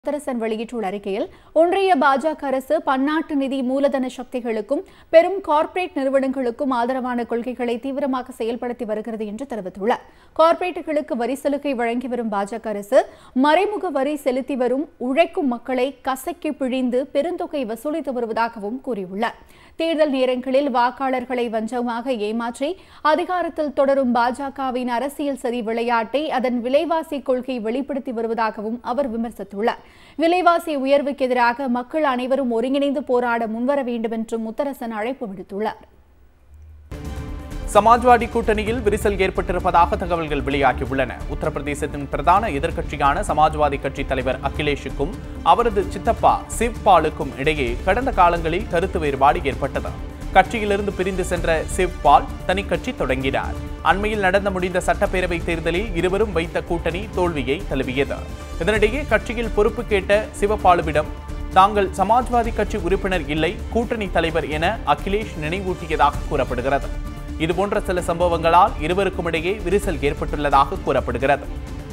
முத்தரசன் வெளியிட்டுள்ள அறிக்கையில் ஒன்றிய பாஜக அரசு பன்னாட்டு நிதி மூலதன சக்திகளுக்கும் பெரும் கார்ப்பரேட் நிறுவனங்களுக்கும் ஆதரவான கொள்கைகளை தீவிரமாக செயல்படுத்தி வருகிறது என்று தெரிவித்துள்ளார் கார்ப்பரேட்டுகளுக்கு வரி சலுகை வழங்கி வரும் பாஜக அரசு மறைமுக வரி செலுத்தி வரும் உழைக்கும் மக்களை கசக்கி பிழிந்து பெருந்தொகை வசூலித்து வருவதாகவும் கூறியுள்ளார் தேர்தல் நேரங்களில் வாக்காளர்களை வஞ்சமாக ஏமாற்றி அதிகாரத்தில் தொடரும் பாஜகவின் அரசியல் சதி விளையாட்டை அதன் விலைவாசி கொள்கை வெளிப்படுத்தி வருவதாகவும் அவர் விமர்சித்துள்ளார் விலைவாசி உயர்வுக்கு எதிராக மக்கள் அனைவரும் ஒருங்கிணைந்து போராட முன்வர வேண்டும் என்றும் முத்தரசன் அழைப்பு விடுத்துள்ளார் சமாஜ்வாடி கூட்டணியில் விரிசல் ஏற்பட்டிருப்பதாக தகவல்கள் வெளியாகியுள்ளன உத்தரப்பிரதேசத்தின் பிரதான எதிர்க்கட்சியான சமாஜ்வாதி கட்சி தலைவர் அகிலேஷுக்கும் அவரது சித்தப்பா சிவ்பாலுக்கும் இடையே கடந்த காலங்களில் கருத்து வேறுபாடு ஏற்பட்டது கட்சியிலிருந்து பிரிந்து சென்ற சிவ்பால் தனி கட்சி தொடங்கினார் அண்மையில் நடந்த முடிந்த சட்டப்பேரவை தேர்தலில் இருவரும் வைத்த கூட்டணி தோல்வியை தழுவியது இதனிடையே கட்சியில் பொறுப்பு கேட்ட சிவபாலுவிடம் தாங்கள் சமாஜ்வாதி கட்சி உறுப்பினர் இல்லை கூட்டணி தலைவர் என அகிலேஷ் நினைவூட்டியதாக கூறப்படுகிறது இதுபோன்ற சில சம்பவங்களால் இருவருக்கும் இடையே விரிசல் ஏற்பட்டுள்ளதாக கூறப்படுகிறது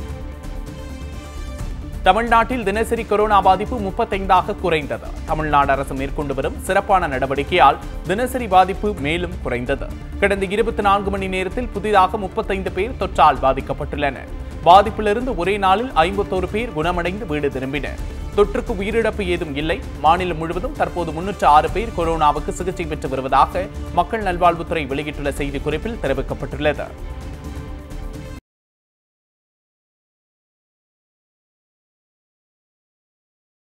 தமிழ்நாட்டில் தினசரி கொரோனா பாதிப்பு முப்பத்தைந்தாக குறைந்தது தமிழ்நாடு அரசு மேற்கொண்டு வரும் சிறப்பான நடவடிக்கையால் தினசரி பாதிப்பு மேலும் குறைந்தது கடந்த இருபத்தி நான்கு மணி நேரத்தில் புதிதாக முப்பத்தைந்து பேர் தொற்றால் பாதிக்கப்பட்டுள்ளனர் பாதிப்பிலிருந்து ஒரே நாளில் ஐம்பத்தோரு பேர் குணமடைந்து வீடு திரும்பினர் தொற்றுக்கு உயிரிழப்பு ஏதும் இல்லை மாநிலம் முழுவதும் தற்போது முன்னூற்று ஆறு பேர் கொரோனாவுக்கு சிகிச்சை பெற்று வருவதாக மக்கள் நல்வாழ்வுத்துறை வெளியிட்டுள்ள செய்திக்குறிப்பில் தெரிவிக்கப்பட்டுள்ளது